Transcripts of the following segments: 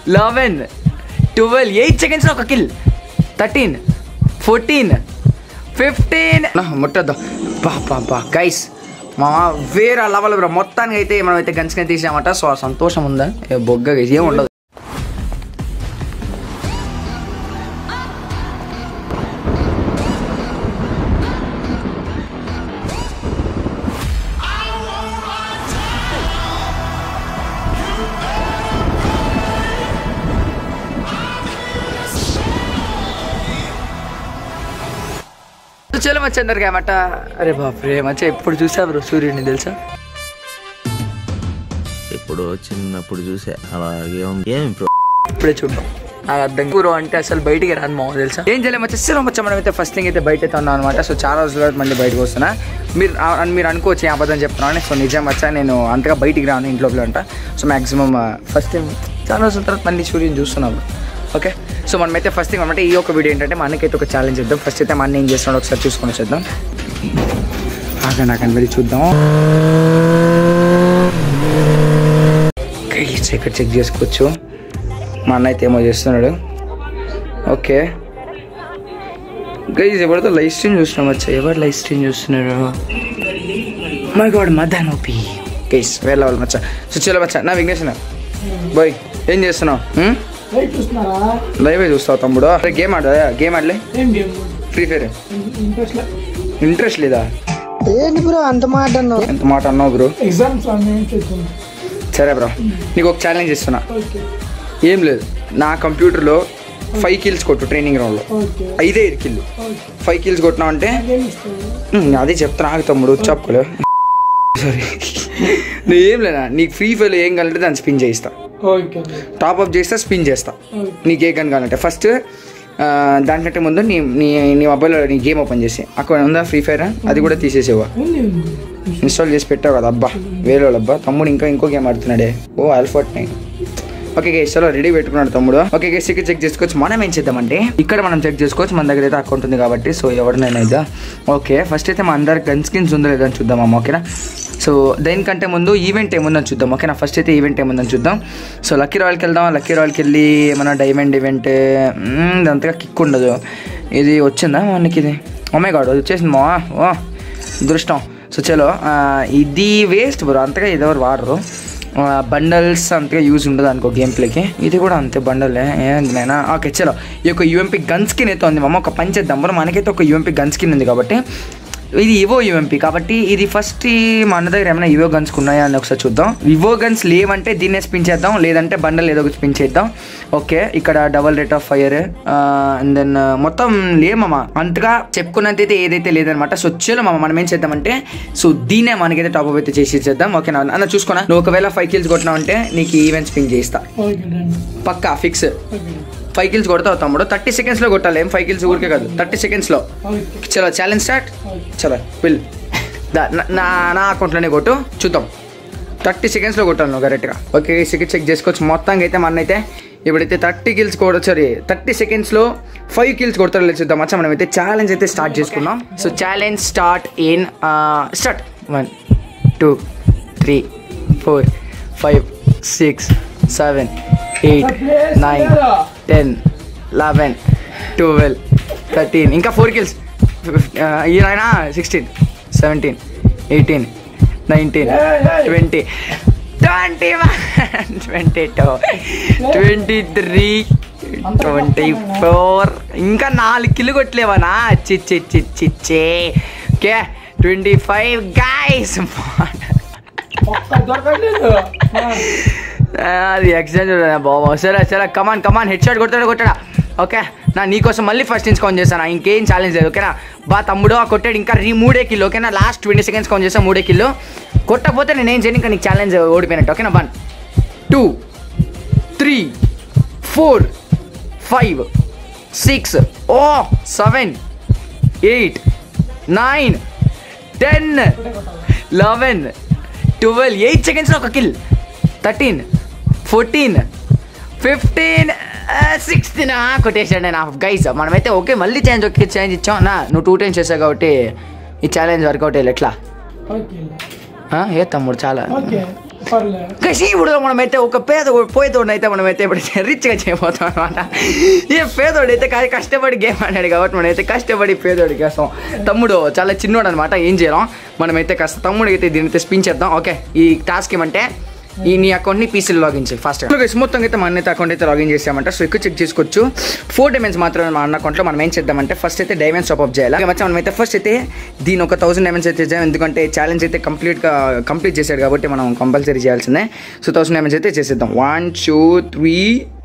Eleven twelve eight సెకండ్స్లో ఒక kill thirteen fourteen fifteen ముట్టద్దాం బా బా బా గైస్ మా వేరే లెవెల్ బ్రో మొత్తానికి అయితే మనం అయితే గన్స్కి తీసామట సో ఆ సంతోషం ఉందా ఏ బొగ్గ గైస్ ఏం ఉండదు చలో మచ్చ అందరికి ఏమట అరే బాప్రే మచ్చ ఎప్పుడు చూసా బ్రో సూర్యుడిని తెలుసా ఇప్పుడు చిన్నప్పుడు చూసా అలాగే ఉంది ఏం బ్రో ఇప్పుడే చూద్దాం నాకు అర్థం కూర అంటే అసలు బయటికి రాను మామూలు తెలుసా ఏం చేయలేము వచ్చేసి వచ్చా మనం అయితే ఫస్ట్ థింగ్ అయితే బయట అయితే ఉన్నాం అనమాట సో చాలా రోజుల తర్వాత మళ్ళీ బయటకు వస్తున్నా మీరు ఆ- అని మీరు అనుకోవచ్చు ఏ అబద్ధం చెప్తున్నాను సో నిజం వచ్చా నేను అంతగా బయటికి రాను ఇంట్లోపల ఉంటా సో మాక్సిమం ఫస్ట్ టైం చాలా రోజుల తర్వాత మళ్ళీ సూర్యుని చూస్తున్నాము ఓకే సో మనమైతే ఫస్ట్ థింగ్ అనమాట ఈ ఒక వీడియో ఏంటంటే మనకైతే ఒక ఛాలెంజ్ ఇద్దాం ఫస్ట్ అయితే మన ఏం చేస్తున్నాడు ఒకసారి చూసుకొని వచ్చేద్దాం ఆగా నాకు వెళ్ళి చూద్దాం గైస్ ఇక్కడ చెక్ చేసుకోవచ్చు మా అన్న అయితే ఏమో చేస్తున్నాడు ఓకే గైజ్ ఎవరితో లైవ్ స్ట్రీమ్ చూస్తున్నాం వచ్చా ఎవరు లైవ్ స్ట్రీమ్ చూస్తున్నారు my god Madan OP guys వేరే లెవెల్ మచ్చా సో చలో మచ్చా నా విఘ్నేష్ బాయ్ ఏం చేస్తున్నావు లైట్ చూస్తున్నారా లైవే చూస్తావు తమ్ముడు అరే గేమ్ ఆడదా గేమ్ ఆడలే ఏం game free fire interest interest లేదా ఏంటి బ్రో అంత మాట అన్నావు ఎంత మాట అన్నావు బ్రో ఎగ్జామ్స్ నేను చూస్తున్నా సరే బ్రో నీకు ఒక ఛాలెంజ్ ఇస్తున్నా ఓకే ఏం లేదు నా కంప్యూటర్లో ఫైవ్ కిల్స్ కొట్టు ట్రైనింగ్ గ్రౌండ్లో ఓకే ఐదే ఐదు కిల్లు ఓకే ఫైవ్ కిల్స్ కొట్టినావు అంటే ఏం ఇస్తావు ఉమ్, అదే చెప్తా నాకు తమ్ముడు చెప్పుకోలే సారీ నువ్వు ఏం లేదా నీకు ఫ్రీ ఫైర్ ఏం కావాలంటే దాన్ని స్పిన్ చేయిస్తా ఓకే టాప్ అప్ చేస్తా స్పిన్ చేస్తా ఓకే నీకు ఏ గన్ కావాలంటే ఫస్ట్ దానికంటే ముందు నీ నీ నీ మొబైల్లో నీ గేమ్ ఓపెన్ చేసి అక్కడ ఉందా ఫ్రీ ఫైర్ అది కూడా తీసేసేవా ఉంది ఉంది ఇన్స్టాల్ చేసి పెట్టావు కదా అబ్బా వేరే వాళ్ళు అబ్బా తమ్ముడు ఇంకా ఇంకో గేమ్ ఆడుతున్నాడే ఓ ఆల్ఫాట్ నైన్ ఓకే గేస్ చలో రెడీ పెట్టుకున్నాడు తమ్ముడు ఓకే గేస్ ఇక్కడ చెక్ చేసుకోవచ్చు మనం ఏం చేద్దామంటే ఇక్కడ మనం చెక్ చేసుకోవచ్చు మన దగ్గర అయితే అకౌంట్ ఉంది కాబట్టి సో ఎవరినైనా ఇదా ఓకే ఫస్ట్ అయితే మా అందరికి గన్ స్కిన్స్ ఉందో లేదని చూద్దాం అమ్మ ఓకేనా సో దేనికంటే ముందు ఈవెంట్ ఏముందని చూద్దాం ఓకేనా ఫస్ట్ అయితే ఈవెంట్ ఏముందని చూద్దాం సో లక్కీ రాయల్కి వెళ్దాం లక్కీ రాయల్కి వెళ్ళి ఏమైనా డైమండ్ ఈవెంట్ అంతగా కిక్ ఉండదు ఇది వచ్చిందా మనకి ఇది అమ్మాయి గాడు వచ్చేసింది మా ఓ దృష్టం సో చలో ఆ, ఇది వేస్ట్ బ్రో అంతగా ఇది ఎవరు వాడరు బండల్స్ అంతగా యూజ్ ఉండదు అనుకో గేమ్ ప్లేకి ఇది కూడా అంతే బండలే ఏంటైనా ఓకే చలో ఈ యొక్క యూఎంపీ గన్ స్కిన్ అయితే ఉంది మమ్మ ఒక పని చేద్దాం బ్రో మనకైతే ఒక యూఎంపీ గన్ స్కిన్ ఉంది కాబట్టి ఇది ఇవో యూఎంపీ కాబట్టి ఇది ఫస్ట్ మా అన్న దగ్గర ఏమైనా ఇవో గన్స్ ఉన్నాయా అని ఒకసారి చూద్దాం ఇవో గన్స్ లేవంటే దీన్నే స్పిన్ చేద్దాం లేదంటే బండల్ ఏదో ఒకటి స్పిన్ చేద్దాం ఓకే ఇక్కడ double rate of fire and then మొత్తం లేమమ్మ అంతగా చెప్పుకున్నంత అయితే ఏదైతే లేదనమాట సో చలో మామ మనం ఏం చేద్దామంటే సో దీన్నే మనకైతే టాప్ అప్ అయితే చేసి ఇచ్చేద్దాం ఓకే అన్న చూసుకోనా నువ్వు ఒకవేళ ఫైవ్ కిల్స్ కొట్టినావంటే నీకు ఈవెంట్ స్పిన్ చేయిస్తా ఓకే డన్ పక్కా ఫిక్స్ ఓకే ఫైవ్ కిల్స్ కొడతావు తమ్ముడు థర్టీ సెకండ్స్లో కొట్టాలి ఏం ఫైవ్ కిల్స్ ఊరికే కాదు థర్టీ సెకండ్స్లో ఓకే చలో ఛాలెంజ్ స్టార్ట్ చలో విల్ దా నా- నా నా అకౌంట్లోనే కొట్టు చూద్దాం థర్టీ సెకండ్స్లో కొట్టాను నువ్వు కరెక్ట్గా ఓకే సెకండ్ చెక్ చేసుకోవచ్చు మొత్తానికి అయితే మన అయితే ఇప్పుడైతే థర్టీ కిల్స్ కూడా సారీ థర్టీ సెకండ్స్లో ఫైవ్ కిల్స్ కొడతారో లేదు చూద్దాం మచ్చా మనం అయితే ఛాలెంజ్ అయితే స్టార్ట్ చేసుకున్నాం so challenge start in start one two three four five six seven eight nine ten eleven twelve thirteen ఇంకా ఫోర్ కిల్స్ ఈయన sixteen seventeen eighteen nineteen twenty twenty one twenty two twenty three twenty four ఇంకా నాలుగు kilo కొట్టలేవనా చిచ్చి చిచ్చి okay twenty five guys ఒక్క దొరకలేదు అది exchange బాబా సరే సరే కమాన్ కమాన్ హెడ్ షాట్ కొడతాడు కొట్టాడా ఓకే నా నీకోసం మళ్ళీ ఫస్ట్ నుంచి కౌంట్ చేశాను ఇంకేం ఛాలెంజ్ లేదు ఓకేనా బా తమ్ముడు ఆ కొట్టాడు ఇంకా రీ మూడే కిలో ఓకేనా లాస్ట్ ట్వంటీ సెకండ్స్ కౌంట్ చేసాను మూడే కిలో కొట్టకపోతే నేను ఏం చేయను ఇంకా నీకు ఛాలెంజ్ ఓడిపోయినట్టు ఓకేనా one two three four five six ఓ seven eight nine ten eleven twelve eight సెకండ్స్లో ఒక kill thirteen fourteen fifteen sixteen కొట్టేసాడు నేను గైస్ మనమైతే ఓకే మళ్ళీ ఛాన్స్ ఓకే ఛాన్స్ ఇచ్చాం నా నువ్వు టూ టైమ్స్ చేసావు కాబట్టి ఈ ఛాలెంజ్ వర్కౌట్ అయ్యి ఎట్లా ఓకే ఆ, ఏ తమ్ముడు చాలా ఓకే పర్లే కసి ఇప్పుడు మనమైతే ఒక పేద పోయేతోడు అయితే మనమైతే ఇప్పుడు రిచ్గా చేయబోతాం అనమాట ఏ పేదోడు అయితే కాదు కష్టపడి గేమ్ ఆడాడు కాబట్టి మనమైతే కష్టపడి పేదోడి కోసం తమ్ముడు చాలా చిన్నోడు అనమాట ఏం చేయలేం మనమైతే కాస్త తమ్ముడికి అయితే దీని అయితే స్పిన్ చేద్దాం ఓకే ఈ టాస్క్ ఏమంటే ఈ నీ అకౌంట్ని పీసీలో లాగిన్ చేయి ఫస్ట్ మొత్తం అయితే మన అన్నైతే అకౌంట్ అయితే లాగిన్ చేసామంట సో ఎక్కువ చెక్ చేసుకోవచ్చు ఫోర్ డైమండ్స్ మాత్రమే మన అన్న అకౌంట్లో మనం ఏం చేద్దామంటే ఫస్ట్ అయితే డైమండ్స్ టాప్ అప్ చేయాలి మచ్చా మనం అయితే ఫస్ట్ అయితే దీని ఒక థౌసండ్ డైమండ్స్ అయితే చేద్దాం ఎందుకంటే ఛాలెంజ్ అయితే కంప్లీట్గా కంప్లీట్ చేశాడు కాబట్టి మనం కంపల్సరీ చేయాల్సిందే సో థౌసండ్ డైమండ్స్ అయితే చేసేద్దాం వన్ టూ త్రీ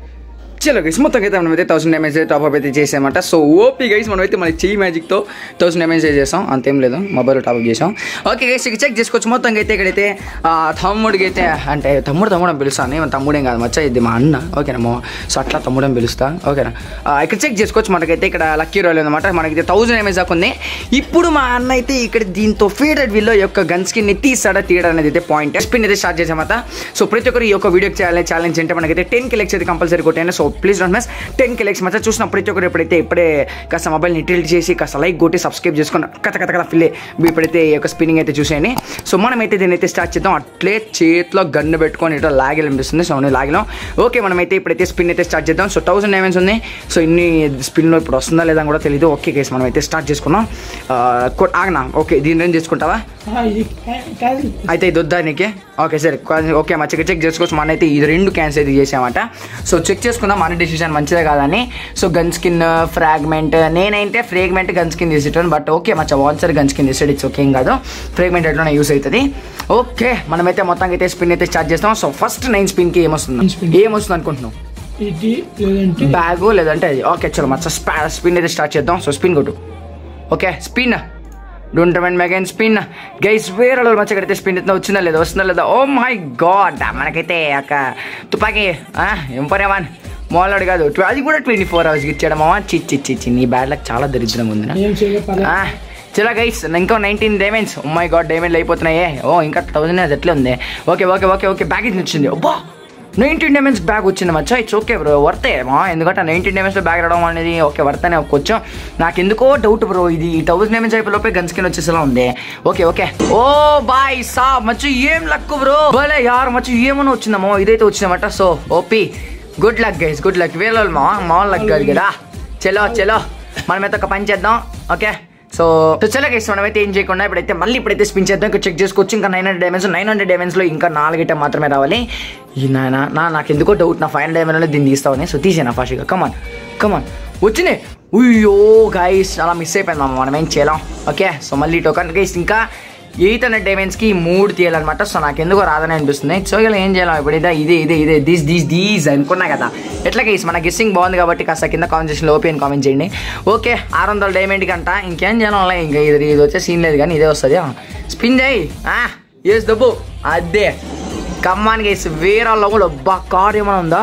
చలో గైస్ మొత్తం అయితే మనం అయితే థౌసండ్ డైమండ్స్ అయితే టాప్ అప్ అయితే చేసామంట సో ఓపీ గైస్ మనం అయితే మన చెయ్యి మ్యాజిక్తో థౌసండ్ డైమండ్స్ అయితే చేసాం అంతేం లేదు మొబైల్ టాప్ అప్ చేసాం ఓకే గైస్ ఇక చెక్ చేసుకోవచ్చు మొత్తం అయితే ఇక్కడైతే ఆ, తమ్ముడికి అయితే అంటే తమ్ముడు తమ్ముడు అని పిలుస్తాను ఏమో తమ్ముడేం కాదు మచ్చ ఇది మా అన్న ఓకేనా మో సో అట్లా తమ్ముడు అని పిలుస్తా ఓకేనా ఆ, ఇక్కడ చెక్ చేసుకోవచ్చు మనకైతే ఇక్కడ లక్కీ రోల్ అనమాట మనకైతే థౌసండ్ డైమండ్స్ దాకా ఉంది ఇప్పుడు మా అన్న అయితే ఇక్కడ దీంతో ఫేడెడ్ విల్లో యొక్క గన్ స్కిన్ ని తీసాడా తీయడం అనేది అయితే పాయింట్ స్పిన్ అయితే స్టార్ట్ చేసామట సో ప్రతి ఒక్కరు ఈ యొక్క వీడియోకి చేయాలి ఛాలెంజ్ అంటే మనకైతే టెన్ కిలెక్స్ అయితే కంపల్సరీ కొట్టాను so please don't miss ten కిలెక్స్ మచ్చా చూసిన ప్రతి ఒక్కరు ఎప్పుడైతే ఇప్పుడే కాస్త మొబైల్ని టిల్ట్ చేసి కాస్త లైక్ కొట్టి సబ్స్క్రైబ్ చేసుకుని కథ కథ కథ ఫిల్ ఇప్పుడైతే ఈ యొక్క స్పిన్నింగ్ అయితే చూసేయండి సో మనమైతే దీన్ని అయితే స్టార్ట్ చేద్దాం అట్లే చేతిలో గన్ను పెట్టుకొని ఇట్లా లాగి అనిపిస్తుంది సో నేను లాగినాం ఓకే మనమైతే ఇప్పుడైతే స్పిన్ అయితే స్టార్ట్ చేద్దాం సో థౌసండ్ డైమండ్స్ ఉంది సో ఇన్ని స్పిన్లో ఇప్పుడు వస్తుందా లేదా అని కూడా తెలియదు ఓకే కేసు మనం అయితే స్టార్ట్ చేసుకున్నాం ఆ, కొ- ఆగనా ఓకే దీని ఏం చేసుకుంటావా ఆ, ఇది కా- కాదు అయితే ఇది వద్దా నీకే ఓకే సరే కొ- ఓకే మా చెక్ చెక్ చేసుకోవచ్చు మన అయితే ఈ రెండు క్యాన్స్ అయితే చేసామట సో చెక్ చేసుకుందాం మన డిసిషన్ మంచిదే కాదని సో గన్ స్కిన్ ఫ్రాగ్మెంట్ నేనైతే ఫ్రాగ్మెంట్ గన్ స్కిన్ తీసేటాను బట్ ఓకే మచ్చా వాన్సర్ గన్ స్కిన్ తీసాడు ఇట్స్ ఓకే ఏం కాదు ఫ్రాగ్మెంట్ ఎట్లా యూస్ అవుతుంది ఓకే మనమైతే మొత్తానికి అయితే స్పిన్ అయితే స్టార్ట్ చేస్తాం సో ఫస్ట్ నైన్ స్పిన్కి ఏమొస్తుంది Nine spin. ఏమొస్తుంది అనుకుంటున్నాం ఇది లేదంటే బ్యాగ్ లేదంటే అది ఓకే చలో మచ్చ స్పిన్ అయితే స్టార్ట్ చేద్దాం సో స్పిన్ కొట్టు okay spin don't remind me again spin guys వేరే వాళ్ళు మచ్చ కడితే స్పిన్ అయితే వచ్చిందా లేదా వస్తుందా లేదా ఓ మై గాడ్ మనకైతే ఒక తుపాకీ ఎంపరేమాన్ మోలాడు కాదు ట్వ- అది కూడా ట్వంటీ ఫోర్ అవర్స్కి ఇచ్చాడు మామ చిచ్చి చిచ్చి నీ బ్యాడ్ లక్ చాలా దరిద్రంగా ఉంది ఏం చేయలేదు ఆ, చలో గైస్ ఇంకో nineteen diamonds oh my god డైమండ్లు అయిపోతున్నాయే ఓ ఇంకా థౌసండ్ అది ఎట్లా ఉంది okay okay okay okay bag ఇది వచ్చింది అబ్బా నైన్టీన్ డైమండ్స్ బ్యాగ్ వచ్చింది మచ్చా ఇట్స్ ఓకే బ్రో వర్తే మా ఎందుకంటే నైన్టీన్ డైమండ్స్లో బ్యాగ్ రావడం అనేది ఓకే వర్తనే ఒక్కొచ్చు నాకు ఎందుకో డౌట్ బ్రో ఇది థౌసండ్ డైమండ్స్ అయిపోయి గన్ స్కిన్ వచ్చేసేలా ఉంది ఓకే ఓకే ఓ బాయ్ సా మచ్చు ఏం లక్ బ్రో భలే యార్ మచ్చు ఏమని వచ్చిందమ్మో ఇదైతే వచ్చిందన్నమాట so OP good luck guys good luck వేరే వాళ్ళు మా మా లక్ కాదు కదా చలో చలో మనమైతే ఒక పని చేద్దాం ఓకే సో సో చలో గైస్ మనమైతే ఏం చేయకుండా ఇప్పుడైతే మళ్ళీ ఇప్పుడైతే స్పిన్ చేద్దాం ఇంకా చెక్ చేసుకోవచ్చు ఇంకా nine hundred diamonds nine hundred డైమండ్స్లో ఇంకా నాలుగైతే మాత్రమే రావాలి ఈ నాయన నా నాకు ఎందుకో డౌట్ నా ఫైవ్ హండ్రెడ్ డైమండ్లో దీన్ని తీస్తావని సో తీసేనా ఫాస్ట్గా కమాన్ కమాన్ వచ్చినాయి ఉయ్యో గైస్ అలా మిస్ అయిపోయింది మామ మనం ఏం చేయలేం ఓకే సో మళ్ళీ టోకన్ గైస్ ఇంకా ఎయిట్ హండ్రెడ్ డైమండ్స్కి మూడు తీయాలన్నమాట సో నాకు ఎందుకో రాదని అనిపిస్తుంది సో ఇలా ఏం చేయాలి ఇప్పుడు ఇదే ఇదే ఇదే ఇదే దీస్ దీస్ దీస్ అనుకున్నా కదా ఎట్లా గైస్ మన గెస్సింగ్ బాగుంది కాబట్టి కాస్త కింద కామెంట్ సెక్షన్లో ఓపెన్ కామెంట్ చేయండి ఓకే ఆరు వందల డైమండ్ కంట ఇంకేం చేయాలి ఇంకా ఇది ఇది వచ్చే సీన్ లేదు కానీ ఇదే వస్తుంది స్పిన్ చేయి ఎస్ దబ్బు అదే కమ్మాన్ గైస్ వేరే లోపల అబ్బా కార్ ఏమైనా ఉందా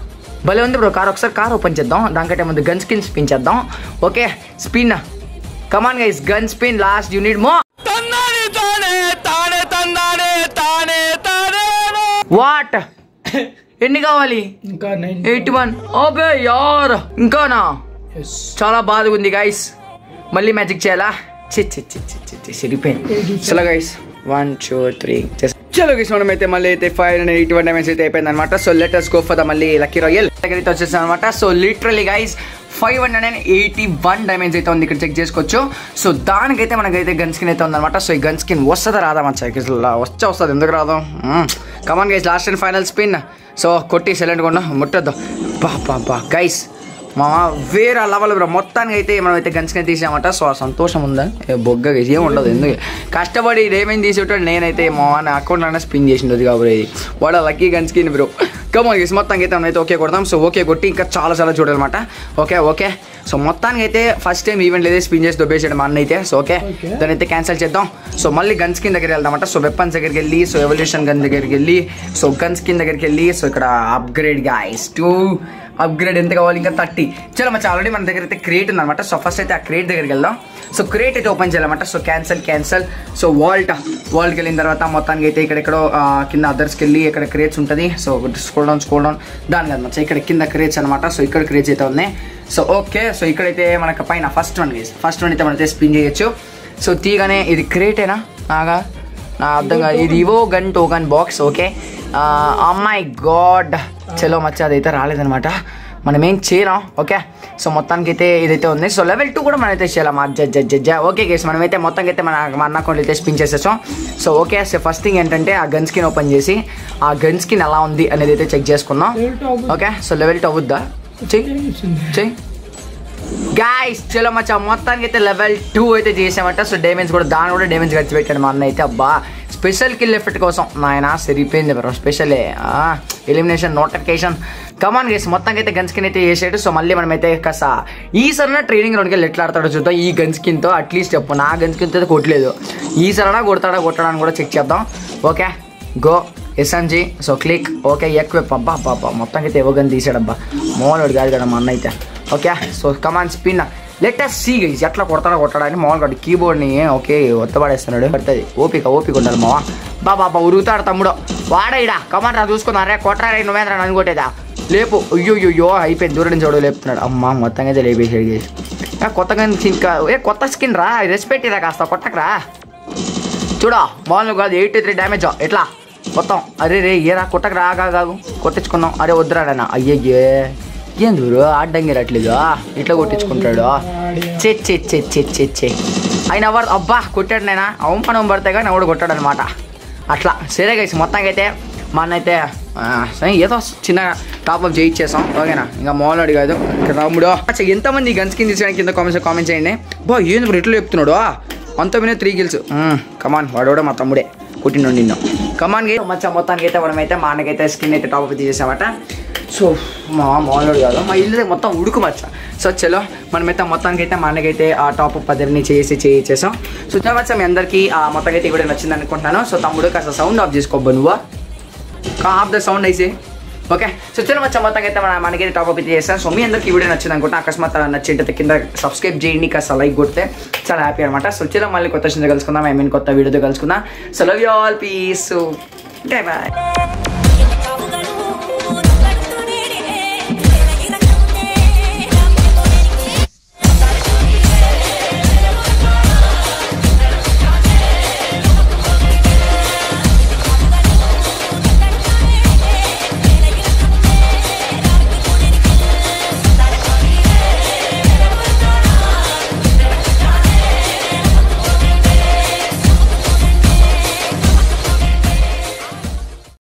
భలే ఉంది బ్రో కార్ ఒకసారి కార్ ఓపెన్ చేద్దాం దానికంటే ముందు గన్ స్పిన్ స్పిన్ చేద్దాం okay spin come on guys gun spin last unit మో వాట్ ఎన్ని కావాలి ఇంకా నైన్ ఎయిటీ వన్ ఓకే యార్ ఇంకానా ఎస్ చాలా బాధగా ఉంది గైస్ మళ్ళీ మ్యాజిక్ చేయాలా చి చి చి చి చి చి సిరిపోయింది చలో గైస్ వన్ టూ త్రీ చలో గైస్ మనం అయితే మళ్ళీ అయితే five hundred eighty one diamonds అయితే అయిపోయింది అనమాట so let's go for the మళ్ళీ లక్కీ రాయల్ దగ్గర అయితే వచ్చేసాం అనమాట so literally guys five hundred and eighty one diamonds అయితే ఉంది ఇక్కడ చెక్ చేసుకోవచ్చు సో దానికైతే మనకైతే గన్ స్కిన్ అయితే ఉందన్నమాట సో ఈ గన్ స్కిన్ వస్తుందా రాదా మచ్చా వచ్చే వస్తుంది ఎందుకు రాదు come on guys last and final spin so కొట్టి సైలెంట్ కొండ ముట్టద్దు బా బా బా గైస్ మా వేరే లెవెల్ బ్రో మొత్తానికి అయితే మనం అయితే గన్స్కి తీసామట సో ఆ సంతోషం ఉందా ఏ బొగ్గ ఏం ఉండదు ఎందుకు కష్టపడి ఇదేమైంది తీసేటాడు నేనైతే మా నా అకౌంట్లోనే స్పిన్ చేసిండదు కాబట్టి వాడు లక్కీ గన్స్కి బ్రో కమోన్ గేసి మొత్తానికి అయితే మనం అయితే ఓకే కొడతాం సో ఓకే కొట్టి ఇంకా చాలా చాలా చూడాలన్నమాట ఓకే ఓకే సో మొత్తానికి అయితే ఫస్ట్ టైం ఈవెంట్ అయితే స్పిన్ చేసి దొబ్బేసాడు మా అన్న అయితే సో ఓకే Okay. దాన్ని అయితే క్యాన్సిల్ చేద్దాం సో మళ్ళీ గన్ స్కిన్ దగ్గరికి వెళ్దామంట సో వెపన్స్ దగ్గరికి వెళ్ళి సో ఎవల్యూషన్ గన్ దగ్గరికి వెళ్ళి సో గన్ స్కిన్ దగ్గరికి వెళ్ళి సో ఇక్కడ అప్గ్రేడ్ గాయస్ టూ అప్గ్రేడ్ ఎంత కావాలి ఇంకా థర్టీ చలో మచ్చా ఆల్రెడీ మన దగ్గర అయితే క్రియేట్ ఉందన్నమాట సో ఫస్ట్ అయితే ఆ క్రియేట్ దగ్గరికి వెళ్దాం సో క్రియేట్ అయితే ఓపెన్ చేయాలన్నమాట so cancel cancel so vault వాల్ట్కి వెళ్ళిన తర్వాత మొత్తానికి అయితే ఇక్కడెక్కడో ఆ, కింద అదర్స్కి వెళ్ళి ఇక్కడ క్రియేట్స్ ఉంటుంది so scroll down scroll down దాని కదా మచ్చా ఇక్కడ కింద క్రియేట్స్ అనమాట సో ఇక్కడ క్రియేట్స్ అయితే ఉన్నాయి సో ఓకే సో ఇక్కడైతే మనకు పైన ఫస్ట్ వన్ ఫస్ట్ వన్ అయితే మనైతే స్పిన్ చేయొచ్చు సో తీగానే ఇది క్రియేటేనా ఆగా నా అర్థం కాదు ఇది ఇవో గన్ టోకన్ బాక్స్ ఓకే అమ్మాయి గాడ్ చలో మచ్చా అదైతే రాలేదనమాట మనం ఏం చేయలేం ఓకే సో మొత్తానికి అయితే ఇదైతే ఉంది సో లెవెల్ టూ కూడా మనం అయితే చేయాలి మా జడ్జ జడ్జ ఓకే గేస్ మనమైతే మొత్తానికి అయితే మన మన అన్న అకౌంట్ అయితే స్పిన్ చేసేసాం so okay so first thing ఏంటంటే ఆ గన్ స్కిన్ ఓపెన్ చేసి ఆ గన్ స్కిన్ ఎలా ఉంది అనేది అయితే చెక్ చేసుకుందాం level top okay so level two అవుద్దా చెయ్యి చెయ్యి గాయస్ చలో మచ్చా మొత్తానికి అయితే లెవెల్ టూ అయితే చేసామంట సో డ్యామేజ్ కూడా దాని కూడా డ్యామేజ్ ఖర్చు పెట్టాడు మా అన్న అయితే అబ్బా స్పెషల్ కిల్ ఎఫెక్ట్ కోసం నాయన సరిపోయింది బ్రో స్పెషలే ఎలిమినేషన్ నోటిఫికేషన్ కమాన్ గేస్ మొత్తానికి అయితే గన్ స్కిన్ అయితే చేసాడు సో మళ్ళీ మనమైతే కాస్త ఈసారి ట్రైనింగ్ రౌండ్కి వెళ్ళి ఎట్లా ఆడతాడో చూద్దాం ఈ గన్ స్కిన్తో అట్లీస్ట్ చెప్పు నా గన్ స్కిన్తో అయితే కొట్టలేదు ఈసారైనా కొడతాడా కొట్టడానికి కూడా చెక్ చేద్దాం okay go SMG so click okay equip అబ్బా అబ్బా అబ్బా మొత్తానికి అయితే ఇవ్వగని తీసాడబ్బా మోహన్ కాదు కదా మా అన్న అయితే okay so come on spin let us see guys ఎట్లా కొడతాడా కొట్టాడా అని మామూలుగా కీబోర్డ్ని ఓకే ఒత్తపడేస్తున్నాడు పడుతుంది ఓపిక ఓపిక ఉండాలి మావా బా బాబా ఉరుగుతాడు తమ్ముడు వాడైడా కమాన్ రా చూసుకుందా అరే కొట్టరా రే నువ్వేంద్రా నన్ను కొట్టేదా లేపు అయ్యో అయ్యో అయిపోయింది దూరం నుంచి చూడ లేపుతున్నాడు అమ్మ మొత్తంగా అయితే లేపేసాడు గైస్ ఏ, కొత్త గన్ స్కిన్ కా- ఏ కొత్త స్కిన్ రా రెస్పెక్ట్ ఇరా కాస్త కొట్టకరా చూడా మామూలుగా కాదు ఎయిటీ త్రీ డ్యామేజ్ ఎట్లా మొత్తం అరే రే ఏరా కుట్టకు రా కాదు కాదు కొట్టించుకున్నాం అరే వద్దురా నాన్న అయ్యయ్యే ఏం దూరు ఆడ్డంగి రట్లేదు ఇట్లా కొట్టించుకుంటాడు చే చే చే చే చే చే ఆయన ఎవరు అబ్బా కొట్టాడు నేను అవును పనం పడితే కానీ ఎవడు కొట్టాడు అనమాట అట్లా సరే గైస్ మొత్తానికి అయితే మా అన్న అయితే ఆ, సరే ఏదో చిన్న టాప్ అప్ చేయించేసాం ఓకేనా ఇంకా మోహన్ కాదు ఇంకా రాముడు అచ్చా ఎంతమంది గన్స్ కింద తీసుకోవడానికి కింద కామెంట్స్ కామెంట్ చేయండి బా ఏంది బ్రో ఇట్లా చెప్తున్నాడు అంత మీద త్రీ గిల్స్ కమాన్ వాడు కూడా మా తమ్ముడే పుట్టిన నిన్ను కమాన్ గే మచ్చా మొత్తానికి అయితే మనమైతే మా అన్నకైతే స్కిన్ అయితే టాప్ అప్ తీసేసామట సో మా మామూలు కాదు మా ఇల్లు మొత్తం ఉడుకు మచ్చ సో చలో మనమైతే మొత్తానికి అయితే మా అన్నకైతే ఆ టాప్ అప్ పదిని చేసి చేయించేసాం సో చవచ్చా మీ అందరికీ ఆ మొత్తం అయితే కూడా నచ్చింది అనుకుంటున్నాను సో తమ్ముడు కాస్త సౌండ్ ఆఫ్ చేసుకోబ్బా నువ్వు ఆఫ్ ద సౌండ్ అయితే ఓకే సో చలో మచ్చా మొత్తంగా అయితే మన మనకైతే టాప్ అప్ అయితే చేస్తాం సో మీ అందరికి ఈ వీడియో నచ్చింది అనుకుంటా అకస్మాత్ నచ్చింటే కింద సబ్స్క్రైబ్ చేయండి కాస్త లైక్ కొడితే చాలా హ్యాపీ అనమాట సో చలో మళ్ళీ కొత్త విషయంతో కలుసుకుందాం ఐ మీన్ కొత్త వీడియోతో కలుసుకుందాం so love you all peace bye bye